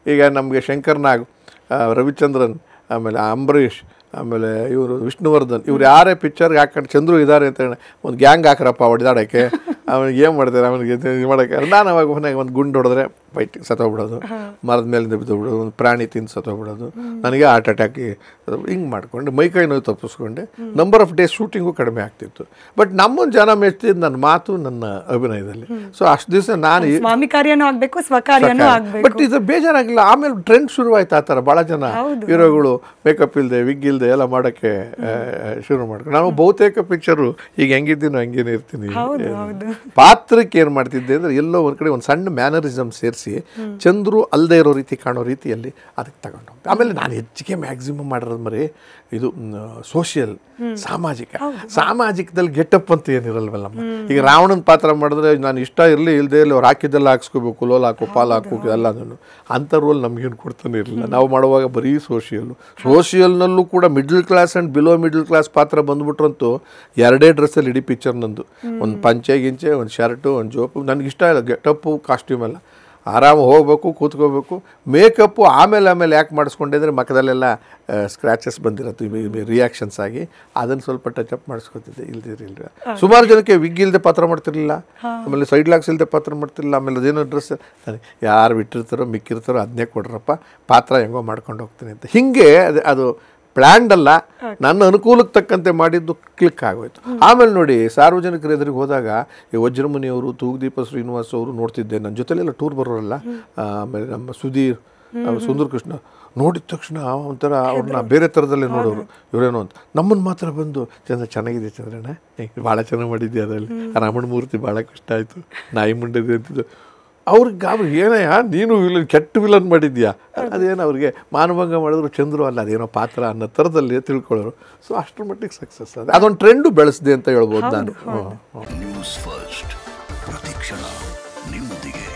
ಈಗ ನಮಗೆ ಶಂಕರ್ ನಾಗ್ ಆ, ರವಿಚಂದ್ರನ್ ಆಮೇಲೆ ಅಂಬರೀಷ್ ಆಮೇಲೆ ಇವರು ವಿಷ್ಣುವರ್ಧನ್ ಇವ್ರು ಯಾರೇ ಪಿಕ್ಚರ್ಗೆ ಹಾಕೊಂಡು ಚಂದ್ರು ಇದ್ದಾರೆ ಅಂತ ಹೇಳಿ ಒಂದು ಗ್ಯಾಂಗ್ ಹಾಕ್ರಪ್ಪ ಹೊಡೆದಾಡೋಕ್ಕೆ ಅವನಿಗೆ ಏನು ಮಾಡ್ತಾರೆ ಅವನಿಗೆ ಇದು ಮಾಡೋಕ್ಕೆ ನಾನು ಅವಾಗ ಮನೆಗೆ ಒಂದು ಗುಂಡು ಹೊಡೆದ್ರೆ ಫೈಟಿಂಗ್ ಸತ್ತೋಗ್ಬಿಡೋದು ಮರದ ಮೇಲೆ ಬಿದ್ದು ಬಿಡೋದು ಒಂದು ಪ್ರಾಣಿ ತಿಂದು ಸತ್ತೋಗ್ಬಿಡೋದು ನನಗೆ ಹಾರ್ಟ್ ಅಟ್ಯಾಕ್ ಹಿಂಗೆ ಮಾಡ್ಕೊಂಡು ಮೈಕೈ ನೋವು ತಪ್ಪಿಸ್ಕೊಂಡೆ ನಂಬರ್ ಆಫ್ ಡೇಸ್ ಶೂಟಿಂಗು ಕಡಿಮೆ ಆಗ್ತಿತ್ತು ಬಟ್ ನಮ್ಮೊಂದು ಜನ ಮೆಚ್ತಿದ್ದು ನನ್ನ ಮಾತು ನನ್ನ ಅಭಿನಯದಲ್ಲಿ ಸೊ ಅಷ್ಟು ದಿವಸ ನಾನು ಈ- ಸ್ವಾಮಿ ಕಾರ್ಯನೂ ಆಗ್ಬೇಕು ಸ್ವಕಾರ್ಯನೂ ಆಗ್ಬೇಕು ಬಟ್ ಇದು ಬೇಜಾರಾಗಿಲ್ಲ ಆಮೇಲೆ ಟ್ರೆಂಡ್ ಶುರುವಾಯ್ತು ಆ ಥರ ಭಾಳ ಜನ ಹೀರೋಗಳು ಮೇಕಪ್ ಇಲ್ಲದೆ ವಿಗ್ ಇಲ್ಲದೆ ಎಲ್ಲ ಮಾಡೋಕ್ಕೆ ಆ, ಶುರು ಮಾಡ್ಕೊಂಡು ನಾನು ಬಹುತೇಕ ಪಿಕ್ಚರು ಈಗ ಹೆಂಗಿದ್ದೀನೋ ಹಂಗೇನೆ ಇರ್ತೀನಿ ಹೌದು ಹೌದು ಪಾತ್ರಕ್ಕೆ ಏನು ಮಾಡ್ತಿದ್ದೆ ಅಂದರೆ ಎಲ್ಲೋ ಒಂದು ಕಡೆ ಒಂದು ಸಣ್ಣ ಮ್ಯಾನರಿಸಮ್ ಸೇರಿಸಿ ಚಂದ್ರು ಅಲ್ಲದೆ ಇರೋ ರೀತಿ ಕಾಣೋ ರೀತಿಯಲ್ಲಿ ಅದಕ್ಕೆ ತಗೊಂಡು ಹೋಗ್ತೆ. ಆಮೇಲೆ ನಾನು ಹೆಚ್ಚಿಗೆ ಮ್ಯಾಕ್ಸಿಮಮ್ ಮಾಡಿರೋದು ಮರಿ ಇದು ಸೋಷಿಯಲ್ ಸಾಮಾಜಿಕ ಸಾಮಾಜಿಕದಲ್ಲಿ ಗೆಟಪ್ ಅಂತ ಏನಿರಲ್ವಲ್ಲಮ್ಮ ಈಗ ರಾವಣನ ಪಾತ್ರ ಮಾಡಿದ್ರೆ ನಾನು ಇಷ್ಟ ಇರಲಿ ಇಲ್ಲದೆ ಇರಲಿ ಅವ್ರು ಹಾಕಿದ್ದೆಲ್ಲ ಹಾಕ್ಸ್ಕೋಬೇಕು ಲೋಲ್ ಹಾಕು ಪಾಲ್ ಹಾಕು ಎಲ್ಲ ಅದನ್ನು ಅಂಥ ರೋಲ್ ನಮಗೇನು ಕೊಡ್ತಾನೆ ಇರಲಿಲ್ಲ ನಾವು ಮಾಡುವಾಗ ಬರೀ ಸೋಷಿಯಲ್ಲು ಸೋಷಿಯಲ್ನಲ್ಲೂ ಕೂಡ middle class and below middle class ಪಾತ್ರ ಬಂದ್ಬಿಟ್ರಂತೂ ಎರಡೇ ಡ್ರೆಸ್ಸಲ್ಲಿ ಇಡೀ ಪಿಕ್ಚರ್ ನಂದು ಒಂದು ಪಂಚೆ ಗಿಂಚೆ ಒಂದು ಶರ್ಟು ಒಂದು ಜೋಪು ನನಗೆ ಇಷ್ಟ ಇಲ್ಲ ಗೆಟಪ್ಪು ಕಾಸ್ಟ್ಯೂಮ್ ಎಲ್ಲ ಆರಾಮ ಹೋಗ್ಬೇಕು ಕೂತ್ಕೋಬೇಕು ಮೇಕಪ್ಪು ಆಮೇಲೆ ಆಮೇಲೆ ಯಾಕೆ ಮಾಡಿಸ್ಕೊಂಡೆ ಅಂದರೆ ಮಕ್ಕದಲ್ಲೆಲ್ಲ ಸ್ಕ್ರ್ಯಾಚಸ್ ಬಂದಿರತ್ತೆ ರಿಯಾಕ್ಷನ್ಸ್ ಆಗಿ ಅದನ್ನು ಸ್ವಲ್ಪ ಟಚ್ ಅಪ್ ಮಾಡಿಸ್ಕೊತಿದ್ದೆ ಇಲ್ದಿರಿಲ್ಲ ಸುಮಾರು ಜನಕ್ಕೆ ವಿಗ್ ಇಲ್ಲದೆ ಪಾತ್ರ ಮಾಡ್ತಿರ್ಲಿಲ್ಲ ಆಮೇಲೆ ಸೈಡ್ ಲಾಕ್ಸ್ ಇಲ್ಲದೆ ಪಾತ್ರ ಮಾಡ್ತಿರ್ಲಿಲ್ಲ ಆಮೇಲೆ ಅದೇನೋ ಡ್ರೆಸ್ ಯಾರು ಬಿಟ್ಟಿರ್ತಾರೋ ಮಿಕ್ಕಿರ್ತಾರೋ ಅದನ್ನೇ ಕೊಡ್ರಪ್ಪ ಪಾತ್ರ ಹೆಂಗೋ ಮಾಡ್ಕೊಂಡು ಹೋಗ್ತೀನಿ ಅಂತ ಹಿಂಗೆ ಅದು ಅದು ಪ್ಲ್ಯಾಂಡ್ ಅಲ್ಲ ನನ್ನ ಅನುಕೂಲಕ್ಕೆ ತಕ್ಕಂತೆ ಮಾಡಿದ್ದು ಕ್ಲಿಕ್ ಆಗೋಯ್ತು ಆಮೇಲೆ ನೋಡಿ ಸಾರ್ವಜನಿಕರ ಎದುರಿಗೆ ಹೋದಾಗ ಈ ವಜ್ರಮುನಿಯವರು ತೂಗುದೀಪ ಶ್ರೀನಿವಾಸ್ ಅವರು ನೋಡ್ತಿದ್ದೆ ನನ್ನ ಜೊತೆಲೆಲ್ಲ ಟೂರ್ ಬರೋರಲ್ಲ ಆ, ಆಮೇಲೆ ನಮ್ಮ ಸುಧೀರ್ ಆ, ಸುಂದರ್ ಕೃಷ್ಣ ನೋಡಿದ ತಕ್ಷಣ ಒಂಥರ ಅವ್ರನ್ನ ಬೇರೆ ಥರದಲ್ಲೇ ನೋಡೋರು ಇವರೇನೋ ಅಂತ ನಮ್ಮನ್ನು ಮಾತ್ರ ಬಂದು ಚಂದ್ರ ಚೆನ್ನಾಗಿದೆ ಚಂದ್ರಣ್ಣ ಭಾಳ ಚೆನ್ನಾಗಿ ಮಾಡಿದ್ದೆ ಅದರಲ್ಲಿ ಆ ರಮಣ ಮೂರ್ತಿ ಭಾಳ ಕಷ್ಟ ಆಯಿತು ನಾಯಿ ಮುಂಡೆದೆ ಅಂತಿದ್ದು ಅವ್ರಿಗೆ ಗಾಬರಿ ಏನಯ್ಯ ನೀನು ವಿಲನ್ ಕೆಟ್ಟ ವಿಲನ್ ಮಾಡಿದ್ಯಾ ಅದೇನು ಅವ್ರಿಗೆ ಮಾನಭಂಗ ಮಾಡಿದ್ರು ಚಂದ್ರು ಅಲ್ಲ ಅದೇನೋ ಪಾತ್ರ ಅನ್ನೋ ಥರದಲ್ಲಿ ತಿಳ್ಕೊಳ್ಳೋರು ಸೊ ಅಷ್ಟರ ಮಟ್ಟಿಗೆ ಸಕ್ಸಸ್ ಅದು ಅದೊಂದು ಟ್ರೆಂಡು ಬೆಳೆಸಿದೆ ಅಂತ ಹೇಳ್ಬೋದು ನಾನು ಹ್ಮ್, ಹ್ಮ್. ನ್ಯೂಸ್ ಫಸ್ಟ್ ಪ್ರತಿಕ್ಷಣ ನಿಮ್ಮೊಂದಿಗೆ